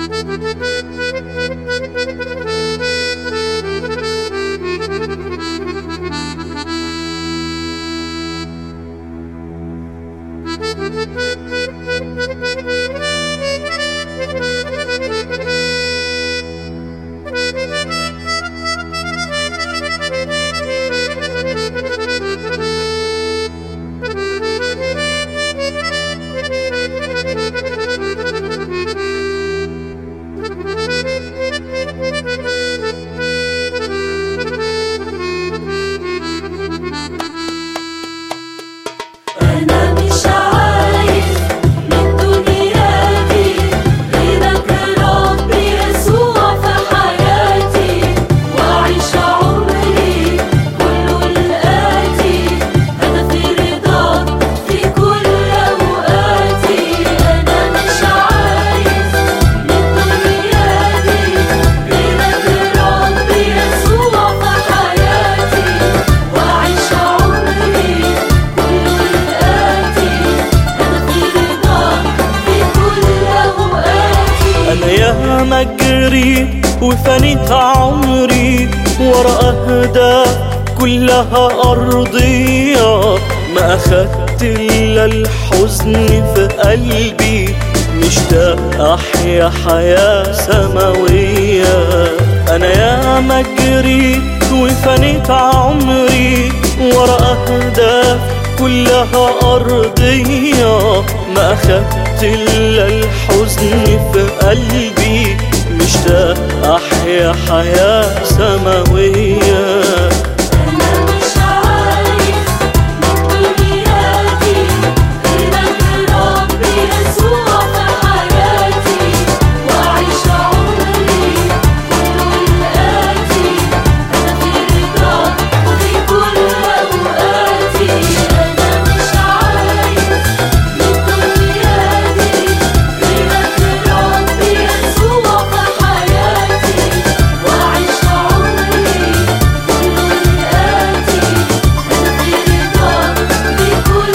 أنا مش عايز من دنياتي غيرك ربي يسوع في حياتي وأعيش عمري كله لآتي هدفي رضاك في كل أوقاتي أنا مش عايز من دنياتي غيرك ربي يسوع في حياتي وأعيش عمري كله لآتي هدفي رضاك في كل أوقاتي انا ياما جريت وفنيت عمري ورا اهداف كلها ارضيه ما اخدت الا الحزن في قلبي مشتاق احيا حياه سماويه انا ياما جريت وفنيت عمري ورا اهداف كلها أرضية ما أخدت إلا الحزن في قلبي مشتاق أحيا حياة سماوية أنا مش عايز من دنياتي غيرك ربي يسوع في حياتي وأعيش عمري كله لآتي هدفي رضاك في كل أوقاتي أنا مش عايز من دنياتي غيرك ربي يسوع في حياتي وأعيش عمري كله لآتي هدفي رضاك في كل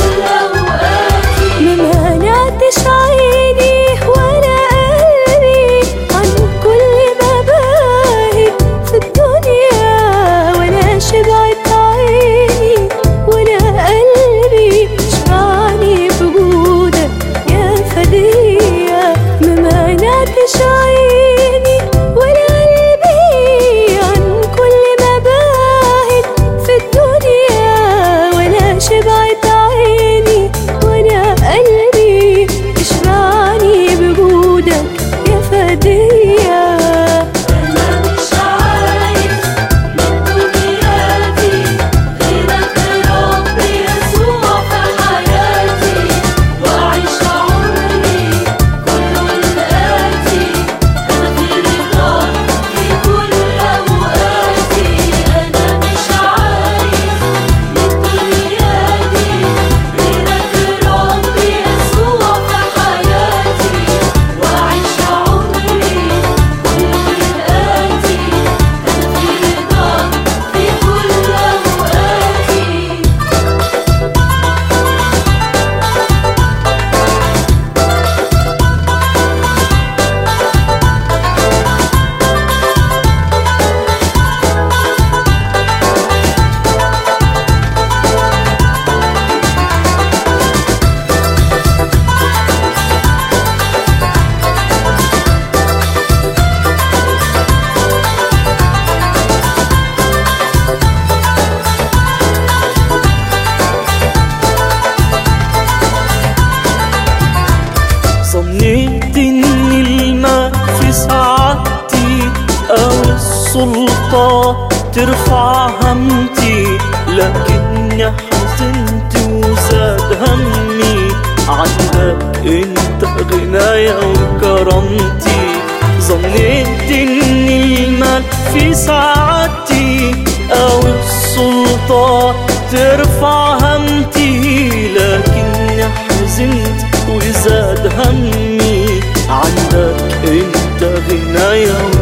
أوقاتي ما منعتش عيني ولا قلبي عن كل مباهج في الدنيا ولا شبعت عيني ولا قلبي شبعني بوجودك يا فدية ما منعتش عيني ولا قلبي عن كل مباهج في الدنيا ولا شبعت عيني ولا قلبي اشبعني بجودك يا فدية أنا مش عايز من دنياتي غيرك ربي يسوع في حياتي وأعيش عمري كله لآتي هدفي رضاك في كل أوقاتي أنا مش عايز من دنياتي غيرك ربي يسوع في حياتي وأعيش عمري كله لآتي هدفي رضاك في كل أوقاتي ظنيت ان الماء في سعادتي او السلطة ترفع همتي لكني حزنت وزاد همي عندك انت غنايا وكرامتي ظنيت ان المال في سعادتي او السلطة ترفع همتي لكني حزنت وزاد همي عندك انت غنايا